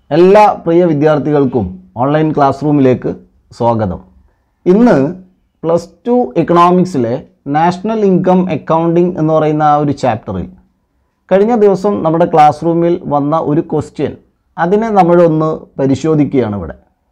എല്ലാ പ്രിയ വിദ്യാർത്ഥികൾക്കും online class റൂമിലേക്ക് സ്വാഗതം ഇന്ന് പ്ലസ് ടു എക്കണോമിക്സിലെ നാഷണൽ ഇൻകം അക്കൗണ്ടിംഗ് എന്ന് പറയുന്ന ആ ഒരു ചാപ്റ്ററിൽ കഴിഞ്ഞ ദിവസം നമ്മുടെ ക്ലാസ് റൂമിൽ വന്ന ഒരു ക്വസ്റ്റ്യൻ അതിനെ നമ്മളൊന്ന് പരിശോധിക്കുകയാണ് ഇവിടെ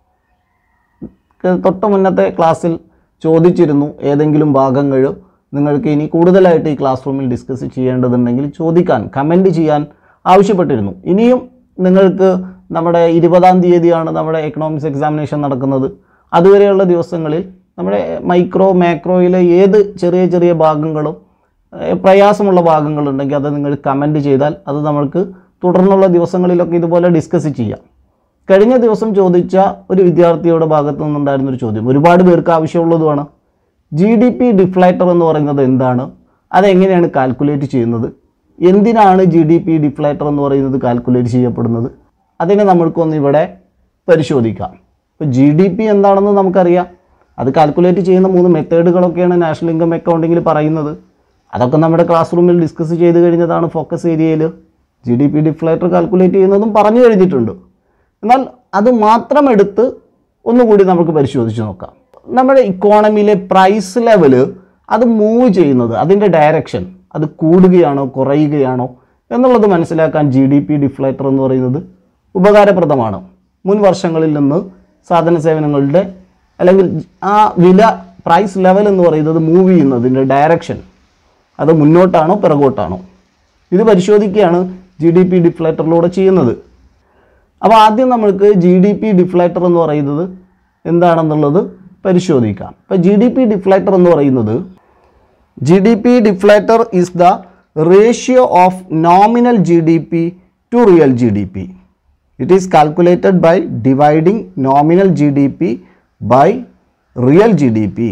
ക- തൊട്ട് മുന്നത്തെ ക്ലാസ്സിൽ ചോദിച്ചിരുന്നു ഏതെങ്കിലും ഭാഗങ്ങൾ നിങ്ങൾക്ക് ഇനി കൂടുതലായിട്ട് ഈ ക്ലാസ് റൂമിൽ ഡിസ്കസ് ചെയ്യേണ്ടതുണ്ടെങ്കിൽ ചോദിക്കാൻ കമൻറ്റ് ചെയ്യാൻ ആവശ്യപ്പെട്ടിരുന്നു ഇനിയും നിങ്ങൾക്ക് നമ്മുടെ ഇരുപതാം തീയതിയാണ് നമ്മുടെ എക്കണോമിക്സ് എക്സാമിനേഷൻ നടക്കുന്നത് അതുവരെയുള്ള ദിവസങ്ങളിൽ നമ്മുടെ മൈക്രോ മാക്രോയിലെ ഏത് ചെറിയ ചെറിയ ഭാഗങ്ങളും ഏഹ്, പ്രയാസമുള്ള ഭാഗങ്ങളുണ്ടെങ്കിൽ അത് നിങ്ങൾ കമൻറ്റ് ചെയ്താൽ അത് നമ്മൾക്ക് തുടർന്നുള്ള ദിവസങ്ങളിലൊക്കെ ഇതുപോലെ ഡിസ്കസ് ചെയ്യാം കഴിഞ്ഞ ദിവസം ചോദിച്ച ഒരു വിദ്യാർത്ഥിയുടെ ഭാഗത്തു നിന്നുണ്ടായിരുന്ന ഒരു ചോദ്യം ഒരുപാട് പേർക്ക് ആവശ്യമുള്ളതുമാണ് ജി ഡി പി ഡിഫ്ലേറ്റർ എന്ന് പറയുന്നത് എന്താണ് അതെങ്ങനെയാണ് കാൽക്കുലേറ്റ് ചെയ്യുന്നത് എന്തിനാണ് ജി ഡി പി ഡിഫ്ലേറ്റർ എന്ന് പറയുന്നത് കാൽക്കുലേറ്റ് ചെയ്യപ്പെടുന്നത് അതിനെ നമ്മൾക്കൊന്ന് ഇവിടെ പരിശോധിക്കാം ഇപ്പോൾ ജി ഡി പി എന്താണെന്ന് നമുക്കറിയാം അത് കാൽക്കുലേറ്റ് ചെയ്യുന്ന മൂന്ന് മെത്തേഡുകളൊക്കെയാണ് നാഷണൽ ഇൻകം അക്കൗണ്ടിങ്ങിൽ പറയുന്നത് അതൊക്കെ നമ്മുടെ ക്ലാസ് റൂമിൽ ഡിസ്കസ് ചെയ്ത് കഴിഞ്ഞതാണ് ഫോക്കസ് ഏരിയയിൽ G D P deflator calculate ചെയ്യുന്നതും പറഞ്ഞു കഴിഞ്ഞിട്ടുണ്ട് എന്നാൽ അത് മാത്രം എടുത്ത് ഒന്നുകൂടി നമുക്ക് പരിശോധിച്ച് നോക്കാം നമ്മുടെ ഇക്കോണമിയിലെ പ്രൈസ് ലെവല് അത് മൂവ് ചെയ്യുന്നത് അതിൻ്റെ ഡയറക്ഷൻ അത് കൂടുകയാണോ കുറയുകയാണോ എന്നുള്ളത് മനസ്സിലാക്കാൻ ജി ഡി പി ഡിഫ്ലേറ്റർ എന്ന് പറയുന്നത് ഉപകാരപ്രദമാണ് മുൻ വർഷങ്ങളിൽ നിന്ന് സാധന സേവനങ്ങളുടെ അല്ലെങ്കിൽ ആ വില പ്രൈസ് ലെവൽ എന്ന് പറയുന്നത് മൂവ് ചെയ്യുന്നതിൻ്റെ ഡയറക്ഷൻ അത് മുന്നോട്ടാണോ പിറകോട്ടാണോ ഇത് പരിശോധിക്കുകയാണ് ജി ഡി പി ഡിഫ്ലേറ്ററിലൂടെ ചെയ്യുന്നത് അപ്പോൾ ആദ്യം നമ്മൾക്ക് ജി ഡി പി ഡിഫ്ലേറ്റർ എന്ന് പറയുന്നത് എന്താണെന്നുള്ളത് പരിശോധിക്കാം അപ്പോൾ ജി ഡി പി ഡിഫ്ലേറ്റർ എന്ന് പറയുന്നത് G D P deflator is the ratio of nominal G D P to real G D P it is calculated by dividing nominal G D P by real G D P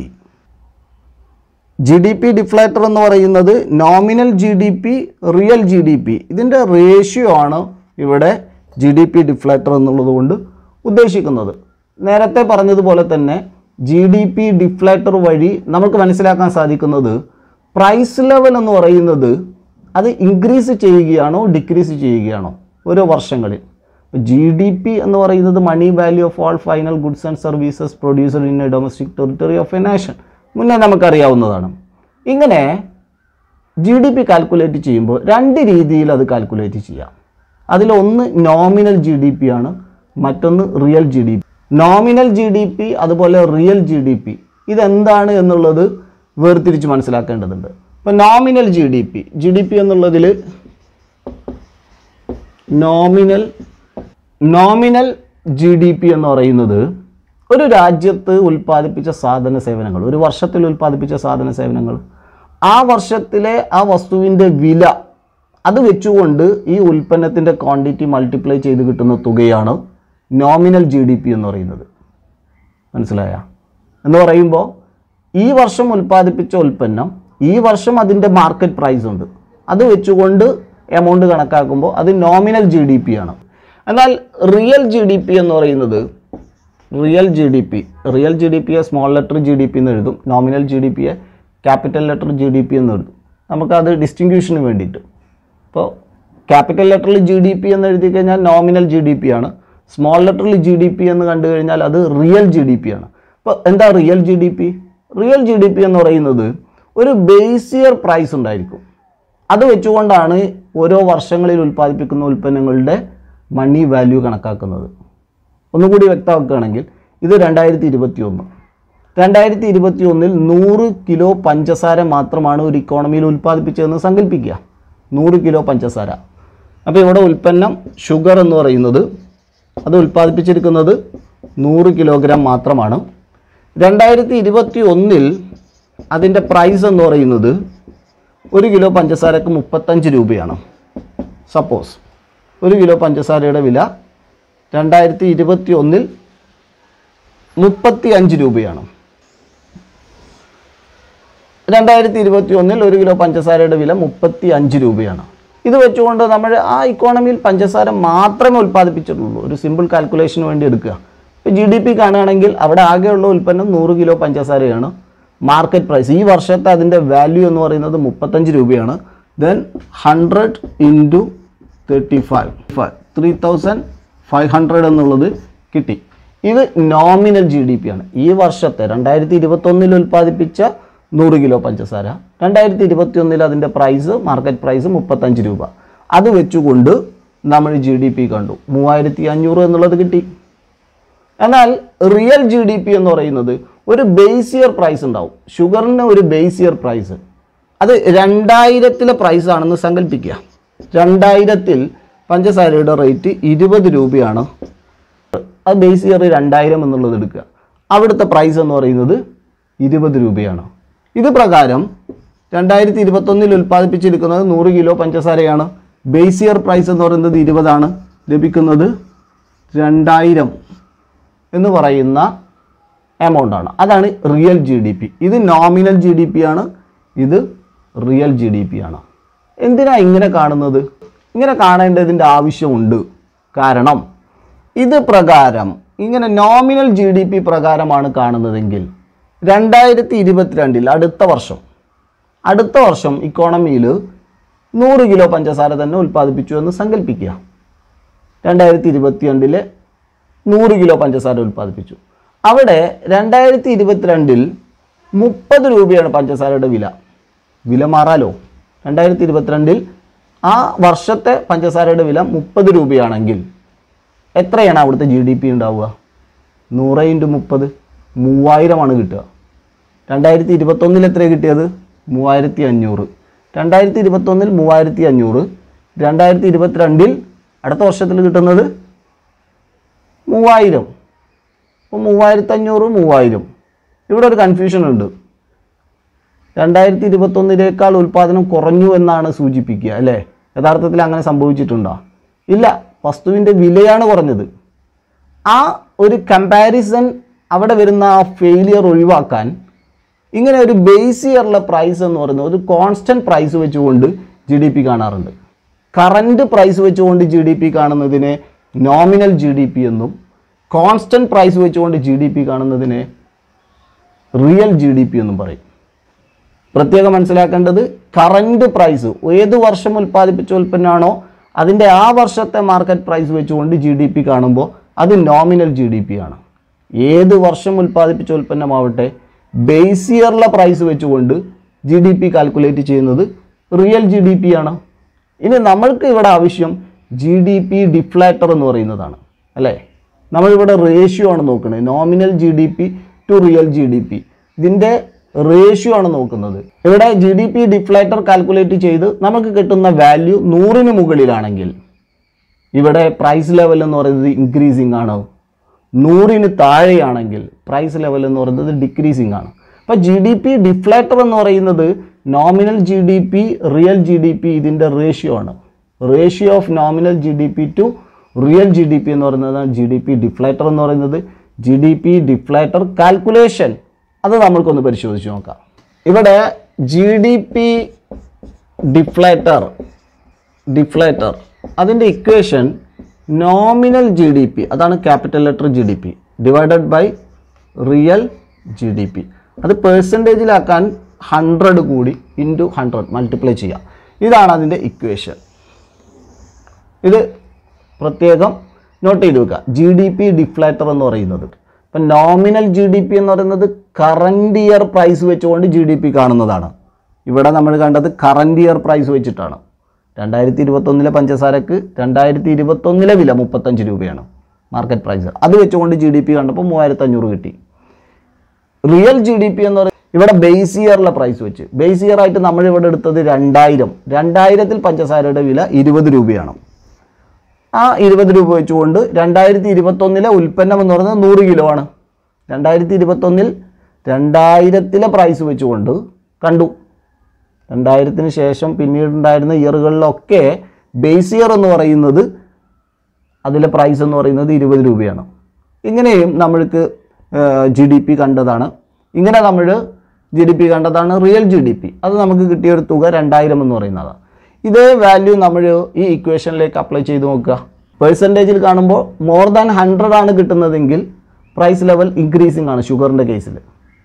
G D P deflator എന്ന് പറയുന്നത് nominal G D P real G D P ഇതിൻ്റെ ratio ആണ് ഇവിടെ G D P deflator എന്നുള്ളത് കൊണ്ട് ഉദ്ദേശിക്കുന്നത് നേരത്തെ പറഞ്ഞതുപോലെ തന്നെ ജി ഡി പി ഡിഫ്ലേറ്റർ വഴി നമുക്ക് മനസ്സിലാക്കാൻ സാധിക്കുന്നത് പ്രൈസ് ലെവൽ എന്ന് പറയുന്നത് അത് ഇൻക്രീസ് ചെയ്യുകയാണോ ഡിക്രീസ് ചെയ്യുകയാണോ ഓരോ വർഷങ്ങളിൽ ജി ഡി പി എന്ന് പറയുന്നത് money value of all final goods and services producer in a domestic territory of a nation മുന്നേ നമുക്കറിയാവുന്നതാണ് ഇങ്ങനെ ജി ഡി പി കാൽക്കുലേറ്റ് ചെയ്യുമ്പോൾ രണ്ട് രീതിയിൽ അത് കാൽക്കുലേറ്റ് ചെയ്യാം അതിലൊന്ന് നോമിനൽ ജി ഡി പി ആണ് മറ്റൊന്ന് real G D P nominal G D P അതുപോലെ റിയൽ ജി ഡി പി ഇതെന്താണ് എന്നുള്ളത് വേർതിരിച്ച് മനസ്സിലാക്കേണ്ടതുണ്ട് ഇപ്പോൾ nominal G D P G D P എന്നുള്ളതിൽ nominal nominal G D P എന്ന് പറയുന്നത് ഒരു രാജ്യത്ത് ഉൽപ്പാദിപ്പിച്ച സാധന സേവനങ്ങൾ ഒരു വർഷത്തിൽ ഉൽപ്പാദിപ്പിച്ച സാധന സേവനങ്ങൾ ആ വർഷത്തിലെ ആ വസ്തുവിൻ്റെ വില അത് വെച്ചുകൊണ്ട് ഈ ഉൽപ്പന്നത്തിൻ്റെ ക്വാണ്ടിറ്റി മൾട്ടിപ്ലൈ ചെയ്ത് കിട്ടുന്ന തുകയാണ് നോമിനൽ ജി ഡി പി എന്ന് പറയുന്നത് മനസ്സിലായ എന്ന് പറയുമ്പോൾ ഈ വർഷം ഉൽപ്പാദിപ്പിച്ച ഉൽപ്പന്നം ഈ വർഷം അതിൻ്റെ മാർക്കറ്റ് പ്രൈസ് ഉണ്ട് അത് വെച്ചുകൊണ്ട് എമൗണ്ട് കണക്കാക്കുമ്പോൾ അത് നോമിനൽ ജി ഡി പി ആണ് എന്നാൽ റിയൽ ജി ഡി പി എന്ന് പറയുന്നത് real G D P real G D പിയെ small letter G D P എന്ന് എഴുതും നോമിനൽ ജി ഡി പിയെ capital letter G D P എന്ന് എഴുതും നമുക്കത് ഡിസ്റ്റിങ്ക്യൂഷന് വേണ്ടിയിട്ട് ഇപ്പോൾ ക്യാപിറ്റൽ ലെറ്ററിൽ ജി ഡി പി എന്ന് എഴുതി കഴിഞ്ഞാൽ നോമിനൽ ജി ഡി പി ആണ് സ്മോൾ ലെറ്ററിൽ ജി ഡി പി എന്ന് കണ്ടു കഴിഞ്ഞാൽ അത് റിയൽ ജി ഡി പി ആണ് അപ്പോൾ എന്താ real G D P real G D P എന്ന് പറയുന്നത് ഒരു ബേസിയർ പ്രൈസ് ഉണ്ടായിരിക്കും അത് വെച്ചുകൊണ്ടാണ് ഓരോ വർഷങ്ങളിൽ ഉൽപ്പാദിപ്പിക്കുന്ന ഉൽപ്പന്നങ്ങളുടെ മണി വാല്യൂ കണക്കാക്കുന്നത് ഒന്നുകൂടി വ്യക്തമാക്കുകയാണെങ്കിൽ ഇത് രണ്ടായിരത്തി ഇരുപത്തി ഒന്ന് രണ്ടായിരത്തി ഇരുപത്തി ഒന്നിൽ നൂറ് കിലോ പഞ്ചസാര മാത്രമാണ് ഒരു ഇക്കോണമിയിൽ ഉൽപ്പാദിപ്പിച്ചതെന്ന് സങ്കല്പിക്കുക നൂറ് കിലോ പഞ്ചസാര അപ്പോൾ ഇവിടെ ഉൽപ്പന്നം ഷുഗർ എന്ന് പറയുന്നത് അത് ഉൽപ്പാദിപ്പിച്ചിരിക്കുന്നത് നൂറ് കിലോഗ്രാം മാത്രമാണ് രണ്ടായിരത്തി ഇരുപത്തി ഒന്നിൽ അതിൻ്റെ പ്രൈസ് എന്ന് പറയുന്നത് ഒരു കിലോ പഞ്ചസാരക്ക് മുപ്പത്തഞ്ച് രൂപയാണ് സപ്പോസ് ഒരു കിലോ പഞ്ചസാരയുടെ വില രണ്ടായിരത്തി ഇരുപത്തി ഒന്നിൽ മുപ്പത്തി അഞ്ച് രൂപയാണ് രണ്ടായിരത്തി ഇരുപത്തി ഒന്നിൽ ഒരു കിലോ പഞ്ചസാരയുടെ വില മുപ്പത്തി അഞ്ച് രൂപയാണ് ഇത് വെച്ചുകൊണ്ട് നമ്മൾ ആ ഇക്കോണമിയിൽ പഞ്ചസാര മാത്രമേ ഉൽപ്പാദിപ്പിച്ചിട്ടുള്ളൂ ഒരു സിമ്പിൾ കാൽക്കുലേഷന് വേണ്ടി എടുക്കുക ഇപ്പോൾ ജി ഡി പി കാണുകയാണെങ്കിൽ അവിടെ ആകെയുള്ള ഉൽപ്പന്നം നൂറ് കിലോ പഞ്ചസാരയാണ് മാർക്കറ്റ് പ്രൈസ് ഈ വർഷത്തെ അതിൻ്റെ വാല്യൂ എന്ന് പറയുന്നത് മുപ്പത്തഞ്ച് രൂപയാണ് then hundred into thirty five five three thousand five hundred എന്നുള്ളത് കിട്ടി ഇത് നോമിനൽ ജി ഡി പി ആണ് ഈ വർഷത്തെ രണ്ടായിരത്തി ഇരുപത്തൊന്നിൽ ഉൽപ്പാദിപ്പിച്ച നൂറ് കിലോ പഞ്ചസാര രണ്ടായിരത്തി ഇരുപത്തി ഒന്നിൽ അതിൻ്റെ പ്രൈസ് മാർക്കറ്റ് പ്രൈസ് മുപ്പത്തഞ്ച് രൂപ അത് വെച്ചുകൊണ്ട് നമ്മൾ ജി ഡി പി കണ്ടു മൂവായിരത്തി അഞ്ഞൂറ് എന്നുള്ളത് കിട്ടി എന്നാൽ റിയൽ ജി ഡി പി എന്ന് പറയുന്നത് ഒരു ബേസ് ഇയർ പ്രൈസ് ഉണ്ടാവും ഷുഗറിന് ഒരു ബേസ് ഇയർ പ്രൈസ് അത് രണ്ടായിരത്തിലെ പ്രൈസ് ആണെന്ന് സങ്കല്പിക്കുക രണ്ടായിരത്തിൽ പഞ്ചസാരയുടെ റേറ്റ് ഇരുപത് രൂപയാണ് അത് ബേസ് ഇയർ രണ്ടായിരം എന്നുള്ളത് എടുക്കുക അവിടുത്തെ പ്രൈസ് എന്ന് പറയുന്നത് ഇരുപത് രൂപയാണ് ഇത് പ്രകാരം രണ്ടായിരത്തി ഇരുപത്തൊന്നിൽ ഉൽപ്പാദിപ്പിച്ചിരിക്കുന്നത് നൂറ് കിലോ പഞ്ചസാരയാണ് ബേസ് ഇയർ പ്രൈസ് എന്ന് പറയുന്നത് ഇരുപതാണ് ലഭിക്കുന്നത് രണ്ടായിരം എന്ന് പറയുന്ന എമൗണ്ട് ആണ് അതാണ് റിയൽ ജി ഡി പി ഇത് നോമിനൽ ജി ഡി പി ആണ് ഇത് റിയൽ ജി ഡി പി ആണ് എന്തിനാ ഇങ്ങനെ കാണുന്നത് ഇങ്ങനെ കാണേണ്ടതിൻ്റെ ആവശ്യമുണ്ട് കാരണം ഇത് പ്രകാരം ഇങ്ങനെ നോമിനൽ ജി ഡി പി പ്രകാരമാണ് കാണുന്നതെങ്കിൽ രണ്ടായിരത്തി ഇരുപത്തിരണ്ടിൽ അടുത്ത വർഷം അടുത്ത വർഷം ഇക്കോണമിയിൽ നൂറ് കിലോ പഞ്ചസാര തന്നെ ഉൽപ്പാദിപ്പിച്ചു എന്ന് സങ്കല്പിക്കുക രണ്ടായിരത്തി ഇരുപത്തിരണ്ടിലെ നൂറ് കിലോ പഞ്ചസാര ഉൽപ്പാദിപ്പിച്ചു അവിടെ രണ്ടായിരത്തി ഇരുപത്തിരണ്ടിൽ മുപ്പത് രൂപയാണ് പഞ്ചസാരയുടെ വില വില മാറാലോ രണ്ടായിരത്തി ഇരുപത്തിരണ്ടിൽ ആ വർഷത്തെ പഞ്ചസാരയുടെ വില മുപ്പത് രൂപയാണെങ്കിൽ എത്രയാണ് അവിടുത്തെ ജി ഡി പി ഉണ്ടാവുക നൂറ് ഇൻറ്റു മുപ്പത് മൂവായിരമാണ് കിട്ടുക രണ്ടായിരത്തി ഇരുപത്തൊന്നിൽ എത്ര കിട്ടിയത് മൂവായിരത്തി അഞ്ഞൂറ് രണ്ടായിരത്തി ഇരുപത്തൊന്നിൽ മൂവായിരത്തി അഞ്ഞൂറ് രണ്ടായിരത്തി ഇരുപത്തിരണ്ടിൽ അടുത്ത വർഷത്തിൽ കിട്ടുന്നത് മൂവായിരം അപ്പോൾ മൂവായിരത്തി അഞ്ഞൂറ് മൂവായിരം ഇവിടെ ഒരു കൺഫ്യൂഷൻ ഉണ്ട് രണ്ടായിരത്തി ഇരുപത്തൊന്നിനേക്കാൾ ഉൽപ്പാദനം കുറഞ്ഞു എന്നാണ് സൂചിപ്പിക്കുക അല്ലേ യഥാർത്ഥത്തിൽ അങ്ങനെ സംഭവിച്ചിട്ടുണ്ടോ ഇല്ല വസ്തുവിൻ്റെ വിലയാണ് കുറഞ്ഞത് ആ ഒരു കമ്പാരിസൺ അവിടെ വരുന്ന ആ ഫെയിലിയർ ഒഴിവാക്കാൻ ഇങ്ങനെ ഒരു ബേസ് ഇയറിലെ പ്രൈസ് എന്ന് പറയുന്നത് ഒരു കോൺസ്റ്റൻറ്റ് പ്രൈസ് വെച്ചുകൊണ്ട് ജി ഡി പി കാണാറുണ്ട് കറൻറ്റ് പ്രൈസ് വെച്ചുകൊണ്ട് ജി ഡി പി കാണുന്നതിനെ നോമിനൽ ജി ഡി പി എന്നും കോൺസ്റ്റൻറ്റ് പ്രൈസ് വെച്ചുകൊണ്ട് ജി ഡി പി കാണുന്നതിനെ റിയൽ ജി ഡി പി എന്നും പറയും പ്രത്യേകം മനസ്സിലാക്കേണ്ടത് കറൻറ്റ് പ്രൈസ് ഏത് വർഷം ഉൽപ്പാദിപ്പിച്ച ഉൽപ്പന്നമാണോ അതിൻ്റെ ആ വർഷത്തെ മാർക്കറ്റ് പ്രൈസ് വെച്ചുകൊണ്ട് ജി ഡി പി കാണുമ്പോൾ അത് നോമിനൽ ജി ഡി പി ആണ് ഏത് വർഷം ഉൽപ്പാദിപ്പിച്ച ഉൽപ്പന്നമാവട്ടെ ബേസ് ഇയറിലെ പ്രൈസ് വെച്ചുകൊണ്ട് ജി ഡി പി കാൽക്കുലേറ്റ് ചെയ്യുന്നത് റിയൽ ജി ഡി പി ആണ് ഇനി നമ്മൾക്ക് ഇവിടെ ആവശ്യം ജി ഡി പി ഡിഫ്ലാറ്റർ എന്ന് പറയുന്നതാണ് അല്ലേ നമ്മളിവിടെ റേഷ്യോ ആണ് നോക്കുന്നത് nominal G D P to real G D P ഇതിൻ്റെ റേഷ്യോ ആണ് നോക്കുന്നത് ഇവിടെ G D P deflator calculate ചെയ്ത് നമുക്ക് കിട്ടുന്ന വാല്യൂ നൂറിന് മുകളിലാണെങ്കിൽ ഇവിടെ പ്രൈസ് ലെവൽ എന്ന് പറയുന്നത് ഇൻക്രീസിങ് ആണ് നൂറിന് താഴെയാണെങ്കിൽ പ്രൈസ് ലെവൽ എന്ന് പറയുന്നത് ഡിക്രീസിങ് ആണ് അപ്പോൾ ജി ഡി പി ഡിഫ്ലാറ്റർ എന്ന് പറയുന്നത് nominal G D P real G D P ഇതിൻ്റെ റേഷ്യോ ആണ് ratio of nominal G D P to real G D P എന്ന് പറയുന്നത് ജി ഡി പി ഡിഫ്ലാറ്റർ എന്ന് പറയുന്നത് G D P deflator calculation അത് നമ്മൾക്കൊന്ന് പരിശോധിച്ച് നോക്കാം ഇവിടെ G D P deflator deflator അതിൻ്റെ equation nominal G D P അതാണ് capital letter G D P divided by real G D P അത് പേഴ്സൻറ്റേജിലാക്കാൻ ഹൺഡ്രഡ് കൂടി ഇൻറ്റു ഹൺഡ്രഡ് മൾട്ടിപ്ലൈ ചെയ്യാം ഇതാണ് അതിൻ്റെ ഇക്വേഷൻ ഇത് പ്രത്യേകം നോട്ട് ചെയ്ത് വെക്കുക ജി ഡി പി ഡിഫ്ലാറ്റർ എന്ന് പറയുന്നത് ഇപ്പം നോമിനൽ ജി ഡി പി എന്ന് പറയുന്നത് കറണ്ട് ഇയർ പ്രൈസ് വെച്ചുകൊണ്ട് ജി ഡി പി കാണുന്നതാണ് ഇവിടെ നമ്മൾ കണ്ടത് കറണ്ട് ഇയർ പ്രൈസ് വെച്ചിട്ടാണ് രണ്ടായിരത്തി ഇരുപത്തൊന്നിലെ പഞ്ചസാരക്ക് രണ്ടായിരത്തി ഇരുപത്തൊന്നിലെ വില മുപ്പത്തഞ്ച് രൂപയാണ് മാർക്കറ്റ് പ്രൈസ് അത് വെച്ചുകൊണ്ട് ജി ഡി പി കണ്ടപ്പോൾ മൂവായിരത്തി അഞ്ഞൂറ് കിട്ടി റിയൽ ജി ഡി പി എന്ന് പറയുന്നത് ഇവിടെ ബേസ് ഇയറിലെ പ്രൈസ് വെച്ച് ബേസ് ഇയർ ആയിട്ട് നമ്മൾ ഇവിടെ എടുത്തത് രണ്ടായിരം രണ്ടായിരത്തിൽ പഞ്ചസാരയുടെ വില ഇരുപത് രൂപയാണ് ആ ഇരുപത് രൂപ വെച്ചുകൊണ്ട് രണ്ടായിരത്തി ഇരുപത്തൊന്നിലെ ഉൽപ്പന്നം എന്ന് പറയുന്നത് നൂറ് കിലോ ആണ് രണ്ടായിരത്തി ഇരുപത്തൊന്നിൽ രണ്ടായിരത്തിലെ പ്രൈസ് വെച്ചുകൊണ്ട് കണ്ടു രണ്ടായിരത്തിന് ശേഷം പിന്നീടുണ്ടായിരുന്ന ഇയറുകളിലൊക്കെ ബേസ് ഇയർ എന്ന് പറയുന്നത് അതിലെ പ്രൈസ് എന്ന് പറയുന്നത് ഇരുപത് രൂപയാണ് ഇങ്ങനെയും നമ്മൾക്ക് ജി ഡി പി കണ്ടതാണ് ഇങ്ങനെ നമ്മൾ ജി ഡി പി കണ്ടതാണ് റിയൽ ജി ഡി പി അത് നമുക്ക് കിട്ടിയ ഒരു തുക രണ്ടായിരം എന്ന് പറയുന്നതാണ് ഇതേ വാല്യൂ നമ്മൾ ഈ ഇക്വേഷനിലേക്ക് അപ്ലൈ ചെയ്ത് നോക്കുക പേഴ്സൻറ്റേജിൽ കാണുമ്പോൾ മോർ ദാൻ ഹൺഡ്രഡ് ആണ് കിട്ടുന്നതെങ്കിൽ പ്രൈസ് ലെവൽ ഇൻക്രീസിങ് ആണ് ഷുഗറിൻ്റെ കേസിൽ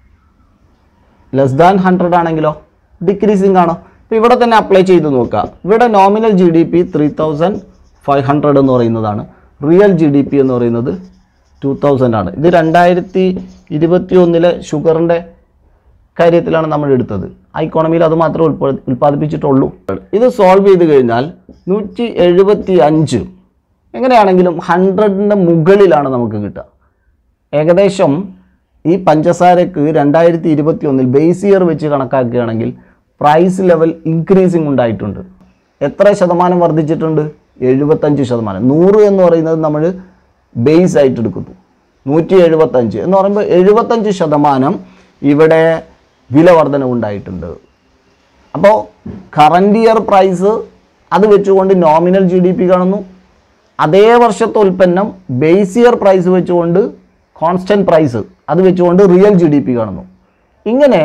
ലെസ് ദാൻ ഹൺഡ്രഡ് ആണെങ്കിലോ ഡിക്രീസിങ് ആണ് അപ്പോൾ ഇവിടെ തന്നെ അപ്ലൈ ചെയ്ത് നോക്കുക ഇവിടെ nominal G D P three thousand five hundred എന്ന് പറയുന്നതാണ് റിയൽ ജി ഡി പി എന്ന് പറയുന്നത് ടു തൗസൻഡ് ആണ് ഇത് രണ്ടായിരത്തി ഇരുപത്തി ഒന്നിലെ ഷുഗറിൻ്റെ കാര്യത്തിലാണ് നമ്മൾ എടുത്തത് ആ ഇക്കോണമിയിൽ അത് മാത്രമേ ഉൽപ്പ ഉൽപ്പാദിപ്പിച്ചിട്ടുള്ളൂ ഇത് സോൾവ് ചെയ്ത് കഴിഞ്ഞാൽ നൂറ്റി എഴുപത്തി അഞ്ച് എങ്ങനെയാണെങ്കിലും ഹൺഡ്രഡിൻ്റെ മുകളിലാണ് നമുക്ക് കിട്ടുക ഏകദേശം ഈ പഞ്ചസാരക്ക് രണ്ടായിരത്തി ഇരുപത്തി ഒന്നിൽ ബേസ് ഇയർ വെച്ച് കണക്കാക്കുകയാണെങ്കിൽ പ്രൈസ് ലെവൽ ഇൻക്രീസിങ് ഉണ്ടായിട്ടുണ്ട് എത്ര ശതമാനം വർദ്ധിച്ചിട്ടുണ്ട് എഴുപത്തഞ്ച് ശതമാനം നൂറ് എന്ന് പറയുന്നത് നമ്മൾ ബേസ് ആയിട്ട് എടുക്കുന്നു നൂറ്റി എഴുപത്തഞ്ച് എന്ന് പറയുമ്പോൾ എഴുപത്തഞ്ച് ശതമാനം ഇവിടെ വില വർധന ഉണ്ടായിട്ടുണ്ട് അപ്പോൾ കറണ്ട് ഇയർ പ്രൈസ് അത് വെച്ചുകൊണ്ട് നോമിനൽ ജി ഡി പി കാണുന്നു അതേ വർഷത്തെ ഉൽപ്പന്നം ബേസ് ഇയർ പ്രൈസ് വെച്ചുകൊണ്ട് കോൺസ്റ്റൻറ്റ് പ്രൈസ് അത് വെച്ചുകൊണ്ട് റിയൽ ജി ഡി പി കാണുന്നു ഇങ്ങനെ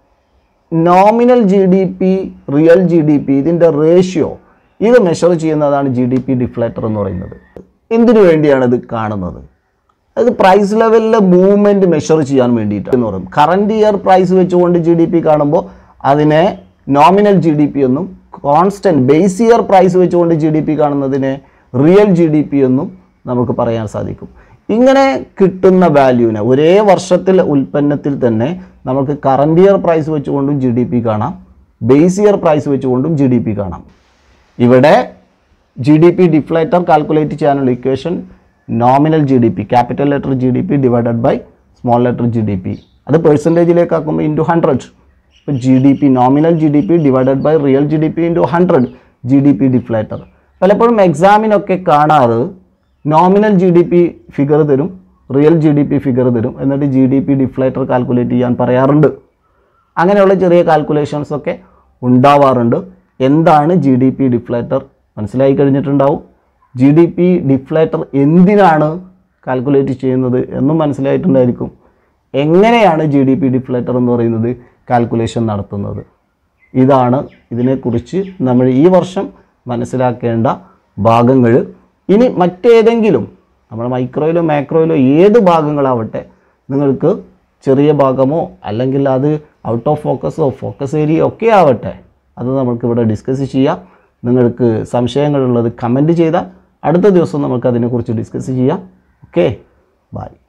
nominal G D P real G D P ഇതിൻ്റെ റേഷ്യോ ഇത് മെഷർ ചെയ്യുന്നതാണ് ജി ഡി പി ഡിഫ്ലേറ്റർ എന്ന് പറയുന്നത് എന്തിനു വേണ്ടിയാണ് ഇത് കാണുന്നത് അത് പ്രൈസ് ലെവലിലെ മൂവ്മെൻറ്റ് മെഷർ ചെയ്യാൻ വേണ്ടിയിട്ട് എന്ന് പറയും കറണ്ട് ഇയർ പ്രൈസ് വെച്ചുകൊണ്ട് ജി ഡി പി കാണുമ്പോൾ അതിനെ നോമിനൽ ജി ഡി പി എന്നും കോൺസ്റ്റൻറ്റ് ബേസ് ഇയർ പ്രൈസ് വെച്ചുകൊണ്ട് ജി ഡി പി കാണുന്നതിനെ റിയൽ ജി ഡി പി എന്നും നമുക്ക് പറയാൻ സാധിക്കും ഇങ്ങനെ കിട്ടുന്ന വാല്യൂവിനെ ഒരേ വർഷത്തിലെ ഉൽപ്പന്നത്തിൽ തന്നെ നമുക്ക് കറണ്ട് ഇയർ പ്രൈസ് വെച്ചുകൊണ്ടും ജി ഡി പി കാണാം ബേസ് ഇയർ പ്രൈസ് വെച്ചുകൊണ്ടും ജി ഡി പി കാണാം ഇവിടെ G D P deflator calculate ചെയ്യാനുള്ള equation nominal G D P capital letter G D P divided by small letter G D P അത് പെർസെൻറ്റേജിലേക്ക് ആക്കുമ്പോൾ into hundred ഇപ്പോൾ G D P nominal G D P divided by real G D P into hundred G D P deflator പലപ്പോഴും എക്സാമിനൊക്കെ കാണാറ് nominal G D P figure തരും real G D P figure തരും എന്നിട്ട് G D P deflator calculate ചെയ്യാൻ പറയാറുണ്ട് അങ്ങനെയുള്ള ചെറിയ calculations ഒക്കെ ഉണ്ടാവാറുണ്ട് എന്താണ് ജി ഡി പി ഡിഫ്ലേറ്റർ മനസ്സിലായി കഴിഞ്ഞിട്ടുണ്ടാവും ജി ഡി പി ഡിഫ്ലേറ്റർ എന്തിനാണ് കാൽക്കുലേറ്റ് ചെയ്യുന്നത് എന്നും മനസ്സിലായിട്ടുണ്ടായിരിക്കും എങ്ങനെയാണ് ജി ഡി പി ഡിഫ്ലേറ്റർ എന്ന് പറയുന്നത് കാൽക്കുലേഷൻ നടത്തുന്നത് ഇതാണ് ഇതിനെക്കുറിച്ച് നമ്മൾ ഈ വർഷം മനസ്സിലാക്കേണ്ട ഭാഗങ്ങൾ ഇനി മറ്റേതെങ്കിലും നമ്മൾ മൈക്രോയിലോ മാക്രോയിലോ ഏത് ഭാഗങ്ങളാവട്ടെ നിങ്ങൾക്ക് ചെറിയ ഭാഗമോ അല്ലെങ്കിൽ അത് ഔട്ട് ഓഫ് ഫോക്കസോ ഫോക്കസ് ഏരിയ ഒക്കെ ആവട്ടെ അത് നമുക്ക് ഇവിടെ ഡിസ്കസ് ചെയ്യാം നിങ്ങൾക്ക് സംശയങ്ങളുള്ളത് കമൻറ്റ് ചെയ്താൽ അടുത്ത ദിവസം നമുക്ക് അതിനെക്കുറിച്ച് ഡിസ്കസ് ചെയ്യാം ഓക്കെ ബൈ